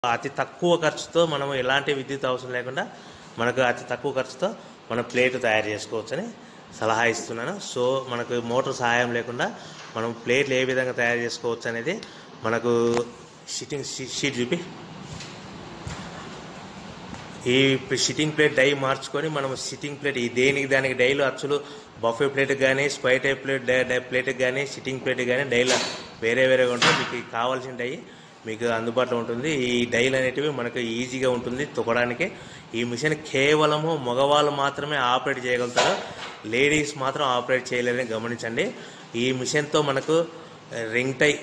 అతి తక్కువ ఖర్చుతో మనం ఎలాంటి విద్యుత్ అవసరం లేకుండా మనకు అతి తక్కువ ఖర్చుతో మనం ప్లేట్ తయారు చేసుకోవచ్చని సలహా ఇస్తున్నాను సో మనకు మోటార్ సహాయం లేకుండా మనం ప్లేట్లు ఏ విధంగా తయారు చేసుకోవచ్చు అనేది మనకు షీటింగ్ షీట్ చూపి ఈ సిట్టింగ్ ప్లేట్ డై మార్చుకొని మనం సిట్టింగ్ ప్లేట్ ఈ దేనికి దానికి డైలు అచ్చులు బఫే ప్లేట్ కానీ స్పై టైప్ ప్లేట్ డై డై ప్లేట్కి కానీ సిట్టింగ్ ప్లేట్ కానీ డైలు వేరే వేరేగా ఉంటాయి మీకు ఈ కావాల్సిన డై మీకు అందుబాటులో ఉంటుంది ఈ డైలు అనేటివి మనకు ఈజీగా ఉంటుంది తొక్కడానికి ఈ మిషన్ కేవలము మగవాళ్ళు మాత్రమే ఆపరేట్ చేయగలుగుతారు లేడీస్ మాత్రం ఆపరేట్ చేయలేరని గమనించండి ఈ మిషన్తో మనకు ring tie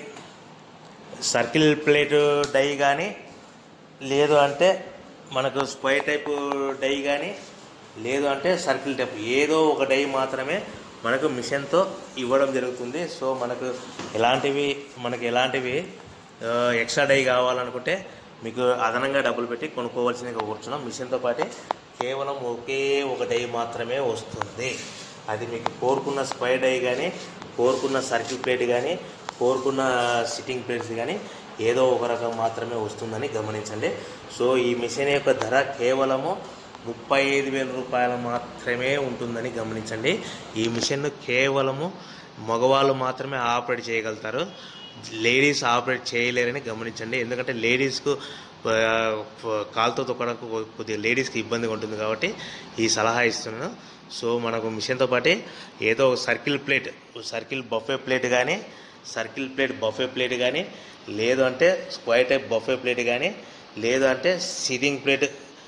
circle plate die కానీ లేదు అంటే మనకు స్పై టైప్ డై కానీ లేదు అంటే సర్కిల్ టైప్ ఏదో ఒక డై మాత్రమే మనకు మిషన్తో ఇవ్వడం జరుగుతుంది సో మనకు ఎలాంటివి మనకు ఎలాంటివి ఆ, ఎక్స్ట్రా డై కావాలనుకుంటే మీకు అదనంగా డబ్బులు పెట్టి కొనుక్కోవాల్సిందిగా కూర్చున్నాం మిషన్తో పాటే కేవలం ఒకే ఒక డై మాత్రమే వస్తుంది అది మీకు కోరుకున్న స్పై డై కానీ కోరుకున్న సర్కిల్ ప్లేట్ కానీ కోరుకున్న సిట్టింగ్ ప్లేట్స్ కానీ ఏదో ఒక రకం మాత్రమే వస్తుందని గమనించండి సో ఈ మిషన్ యొక్క ధర కేవలము ముప్పై ఐదు వేల రూపాయలు మాత్రమే ఉంటుందని గమనించండి ఈ మిషన్ కేవలము మగవాళ్ళు మాత్రమే ఆపరేట్ చేయగలుగుతారు లేడీస్ ఆపరేట్ చేయలేరని గమనించండి ఎందుకంటే లేడీస్కు ఆ, ప- కాలుతో తొక్కడానికి కొ- కొద్దిగా లేడీస్కి ఇబ్బందిగా ఉంటుంది కాబట్టి ఈ సలహా ఇస్తున్నాను సో మనకు మిషన్తో పాటే ఏదో ఒక circle plate circle buffet plate కానీ సర్కిల్ ప్లేట్ బఫే ప్లేట్ కానీ లేదు అంటే స్క్వైర్ టైప్ బఫే ప్లేట్ కానీ లేదు అంటే సిట్టింగ్ ప్లేట్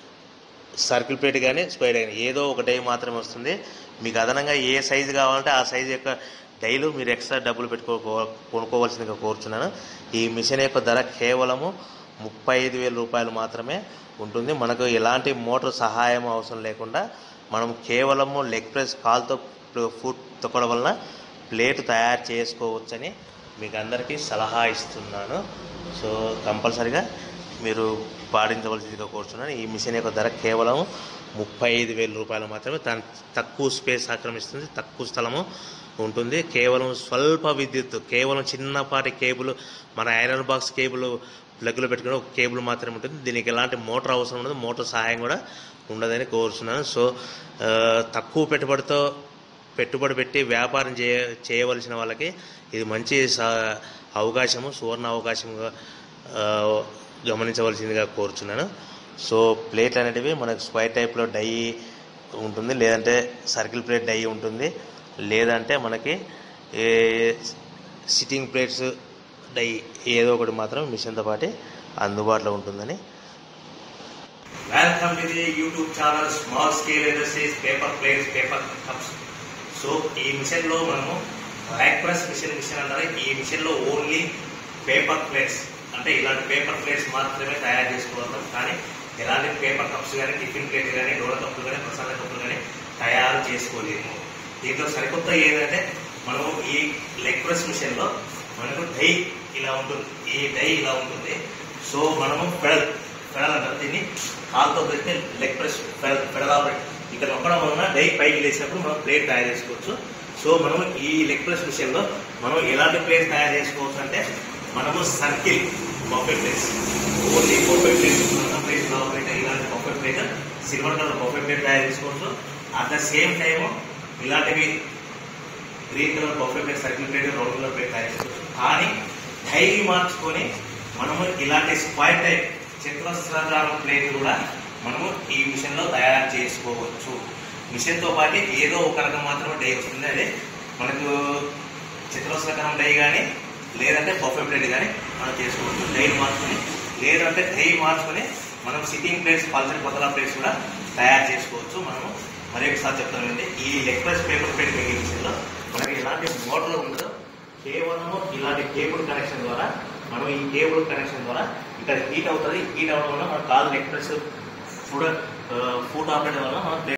సర్కిల్ ప్లేట్ కానీ స్క్వైర్ కానీ ఏదో ఒక డై మాత్రమే వస్తుంది మీకు అదనంగా ఏ సైజు కావాలంటే ఆ సైజు యొక్క డైలు మీరు ఎక్స్ట్రా డబ్బులు పెట్టుకో కొనుక్కోవాల్సిందిగా కోరుచున్నాను ఈ మిషన్ యొక్క ధర కేవలము ముప్పై ఐదు వేల రూపాయలు మాత్రమే ఉంటుంది మనకు ఎలాంటి మోటార్ సహాయం అవసరం లేకుండా మనం కేవలము లెగ్ ప్రెస్ కాల్తో ఫుడ్ తొక్కడం వలన ప్లేట్ తయారు చేసుకోవచ్చని మీకు అందరికీ సలహా ఇస్తున్నాను సో కంపల్సరిగా మీరు పాటించవలసిందిగా కోరుతున్నాను ఈ మిషన్ యొక్క ధర కేవలం ముప్పై ఐదు వేల రూపాయలు మాత్రమే దాని తక్కువ స్పేస్ ఆక్రమిస్తుంది తక్కువ స్థలము ఉంటుంది కేవలం స్వల్ప విద్యుత్ కేవలం చిన్నపాటి కేబుల్ మన ఐరన్ బాక్స్ కేబుల్ ప్లగ్లో పెట్టుకుని ఒక కేబుల్ మాత్రమే ఉంటుంది దీనికి ఎలాంటి మోటార్ అవసరం ఉండదు మోటార్ సహాయం కూడా ఉండదని కోరుతున్నాను సో ఆ, తక్కువ పెట్టుబడితో పెట్టుబడి పెట్టి వ్యాపారం చేయ చేయవలసిన వాళ్ళకి ఇది మంచి స- అవకాశము సువర్ణ అవకాశంగా ఆ, గమనించవలసిందిగా కోరుచున్నాను సో ప్లేట్ అనేటివి మనకు స్క్వైర్ టైప్లో డై ఉంటుంది లేదంటే సర్కిల్ ప్లేట్ డై ఉంటుంది లేదంటే మనకి ఏ సిట్టింగ్ ప్లేట్స్ డై ఏదో ఒకటి మాత్రం మిషన్తో పాటు అందుబాటులో ఉంటుందని welcome to the YouTube channel small scale industries paper plates paper cups so ఈ మిషన్ లో మనము ర్యాక్ ప్రెస్ మిషన్ మిషన్ అంటారు ఈ మిషన్ లో ఓన్లీ పేపర్ ప్లేట్స్ అంటే ఇలాంటి పేపర్ ప్లేట్స్ మాత్రమే తయారు చేసుకోగలుగుతాం కానీ ఎలాంటి పేపర్ కప్స్ కానీ టిఫిన్ ప్లేట్ కానీ డోల కప్పులు కానీ ప్రసాద కప్పులు కానీ తయారు చేసుకోలేము దీంట్లో సరికొత్త ఏంటంటే మనము ఈ లెగ్ ప్రెస్ మిషన్ లో మనకు డై ఇలా ఉంటుంది ఈ డై ఇలా ఉంటుంది సో మనము పెడల్ పెడల్ అంటారు దీన్ని కాలుతో పెడితే leg press pedal pedal operate ఇక్కడ నొక్కడం వలన డై పైకి లేచినప్పుడు మనం ప్లేట్ తయారు చేసుకోవచ్చు సో మనము ఈ లెగ్ ప్రెస్ మిషన్ లో మనం ఎలాంటి ప్లేట్ తయారు చేసుకోవచ్చు అంటే మనము circle buffet place only buffet plate plate plate ఇలాంటి buffet plate silver colour buffet plate తయారు చేసుకోవచ్చు అట్ ద సేమ్ టైము ఇలాంటివి green colour buffet plate circle plate round colour plate తయారు చేసుకోవచ్చు కానీ డైలీ మార్చుకొని మనము ఇలాంటి స్క్వైర్ టైప్ చతురస్రాకారం ప్లేట్ కూడా మనము ఈ మిషన్ లో తయారు చేసుకోవచ్చు మిషన్ తో పాటు ఏదో ఒక రకం మాత్రమే డై వస్తుంది అదే మనకు చతురస్రాకారం డై కానీ లేదంటే బఫే ప్లేట్ కానీ మనం చేసుకోవచ్చు డై మార్చుకొని లేదంటే డై మార్చుకొని మనం సిట్టింగ్ ప్లేట్స్ పల్సర్ పతలా ప్లేట్స్ కూడా తయారు చేసుకోవచ్చు మనము మరి ఒకసారి చెప్తానండి ఈ leg press paper plate making మిషన్లో మనకి ఎలాంటి మోటార్ ఉండదు కేవలము ఇలాంటి కేబుల్ కనెక్షన్ ద్వారా మనం ఈ కేబుల్ కనెక్షన్ ద్వారా ఇక్కడ హీట్ అవుతుంది హీట్ అవ్వడం వల్ల మన కాలు leg press foot foot operate వల్ల మనం